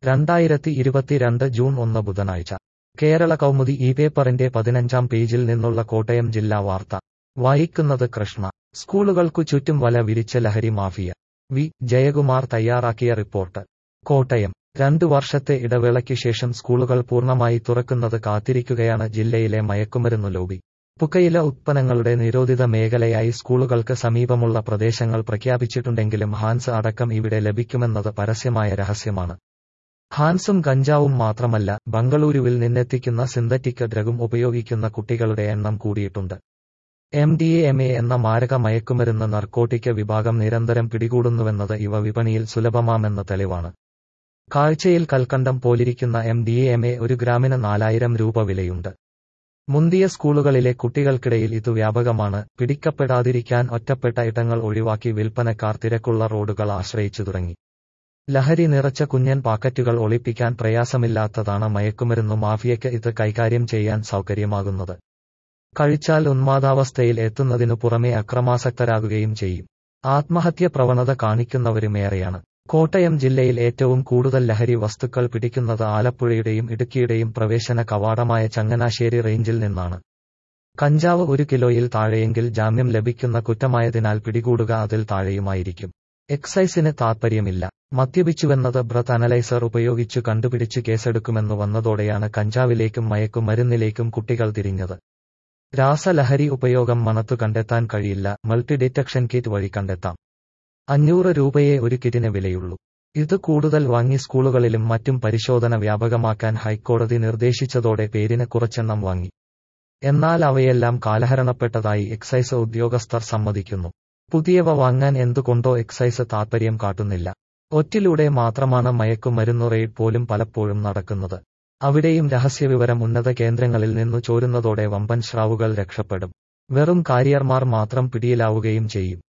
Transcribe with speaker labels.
Speaker 1: രണ്ടായിരത്തി ഇരുപത്തിരണ്ട് ജൂൺ ഒന്ന് ബുധനാഴ്ച കേരള കൗമുദി ഈ പേപ്പറിന്റെ പതിനഞ്ചാം പേജിൽ നിന്നുള്ള കോട്ടയം ജില്ലാ വാർത്ത വായിക്കുന്നത് കൃഷ്ണ സ്കൂളുകൾക്കു ചുറ്റും വല വിരിച്ച ലഹരി മാഫിയ വി ജയകുമാർ തയ്യാറാക്കിയ റിപ്പോർട്ട് കോട്ടയം രണ്ടു വർഷത്തെ ഇടവേളയ്ക്ക് ശേഷം സ്കൂളുകൾ പൂർണ്ണമായി തുറക്കുന്നത് കാത്തിരിക്കുകയാണ് ജില്ലയിലെ മയക്കുമരുന്നു ലോബി പുകയില ഉത്പന്നങ്ങളുടെ നിരോധിത മേഖലയായി സ്കൂളുകൾക്ക് സമീപമുള്ള പ്രദേശങ്ങൾ പ്രഖ്യാപിച്ചിട്ടുണ്ടെങ്കിലും ഹാൻസ് അടക്കം ഇവിടെ ലഭിക്കുമെന്നത് പരസ്യമായ രഹസ്യമാണ് ഹാൻസും ഗഞ്ചാവും മാത്രമല്ല ബംഗളൂരുവിൽ നിന്നെത്തിക്കുന്ന സിന്തറ്റിക് ഡ്രഗും ഉപയോഗിക്കുന്ന കുട്ടികളുടെ എണ്ണം കൂടിയിട്ടുണ്ട് എം ഡി എം എ എന്ന മാരക മയക്കുമരുന്ന് നർക്കോട്ടിക് വിഭാഗം നിരന്തരം പിടികൂടുന്നുവെന്നത് ഇവ വിപണിയിൽ സുലഭമാമെന്ന തെളിവാണ് കാഴ്ചയിൽ കൽക്കണ്ടം പോലിരിക്കുന്ന എം ഡി എം എ ഒരു ഗ്രാമിന് നാലായിരം രൂപ വിലയുണ്ട് മുന്തിയ സ്കൂളുകളിലെ കുട്ടികൾക്കിടയിൽ ഇത് വ്യാപകമാണ് പിടിക്കപ്പെടാതിരിക്കാൻ ഒറ്റപ്പെട്ട ഇടങ്ങൾ ഒഴിവാക്കി വിൽപ്പനക്കാർ തിരക്കുള്ള റോഡുകൾ ആശ്രയിച്ചു തുടങ്ങി ലഹരി നിറച്ച കുഞ്ഞൻ പാക്കറ്റുകൾ ഒളിപ്പിക്കാൻ പ്രയാസമില്ലാത്തതാണ് മയക്കുമരുന്നു മാഫിയയ്ക്ക് ഇത് കൈകാര്യം ചെയ്യാൻ സൗകര്യമാകുന്നത് കഴിച്ചാൽ ഉന്മാദാവസ്ഥയിൽ എത്തുന്നതിനു പുറമെ അക്രമാസക്തരാകുകയും ചെയ്യും ആത്മഹത്യ പ്രവണത കാണിക്കുന്നവരുമേറെയാണ് കോട്ടയം ജില്ലയിൽ ഏറ്റവും കൂടുതൽ ലഹരി വസ്തുക്കൾ പിടിക്കുന്നത് ആലപ്പുഴയുടെയും ഇടുക്കിയുടെയും പ്രവേശന കവാടമായ ചങ്ങനാശ്ശേരി റേഞ്ചിൽ നിന്നാണ് കഞ്ചാവ് ഒരു കിലോയിൽ താഴെയെങ്കിൽ ജാമ്യം ലഭിക്കുന്ന കുറ്റമായതിനാൽ പിടികൂടുക അതിൽ താഴെയുമായിരിക്കും എക്സൈസിന് താൽപ്പര്യമില്ല മദ്യപിച്ചുവെന്നത് ബ്രത്ത് അനലൈസർ ഉപയോഗിച്ചു കണ്ടുപിടിച്ചു കേസെടുക്കുമെന്നു വന്നതോടെയാണ് കഞ്ചാവിലേക്കും മയക്കുമരുന്നിലേക്കും കുട്ടികൾ തിരിഞ്ഞത് രാസലഹരി ഉപയോഗം മണത്തു കണ്ടെത്താൻ കഴിയില്ല മൾട്ടി ഡിറ്റക്ഷൻ കിറ്റ് വഴി കണ്ടെത്താം അഞ്ഞൂറ് രൂപയെ ഒരു കിറ്റിന് വിലയുള്ളൂ ഇത് കൂടുതൽ വാങ്ങി സ്കൂളുകളിലും മറ്റും പരിശോധന വ്യാപകമാക്കാൻ ഹൈക്കോടതി നിർദ്ദേശിച്ചതോടെ പേരിന് കുറച്ചെണ്ണം വാങ്ങി എന്നാൽ അവയെല്ലാം കാലഹരണപ്പെട്ടതായി എക്സൈസ് ഉദ്യോഗസ്ഥർ സമ്മതിക്കുന്നു പുതിയവ വാങ്ങാൻ എന്തുകൊണ്ടോ എക്സൈസ് താൽപ്പര്യം കാട്ടുന്നില്ല ഒറ്റിലൂടെ മാത്രമാണ് മയക്കുമരുന്നു റെയ്ഡ് പോലും പലപ്പോഴും നടക്കുന്നത് അവിടെയും രഹസ്യവിവരം ഉന്നത കേന്ദ്രങ്ങളിൽ നിന്നു ചോരുന്നതോടെ വമ്പൻ ശ്രാവുകൾ രക്ഷപ്പെടും വെറും കാരിയർമാർ മാത്രം പിടിയിലാവുകയും ചെയ്യും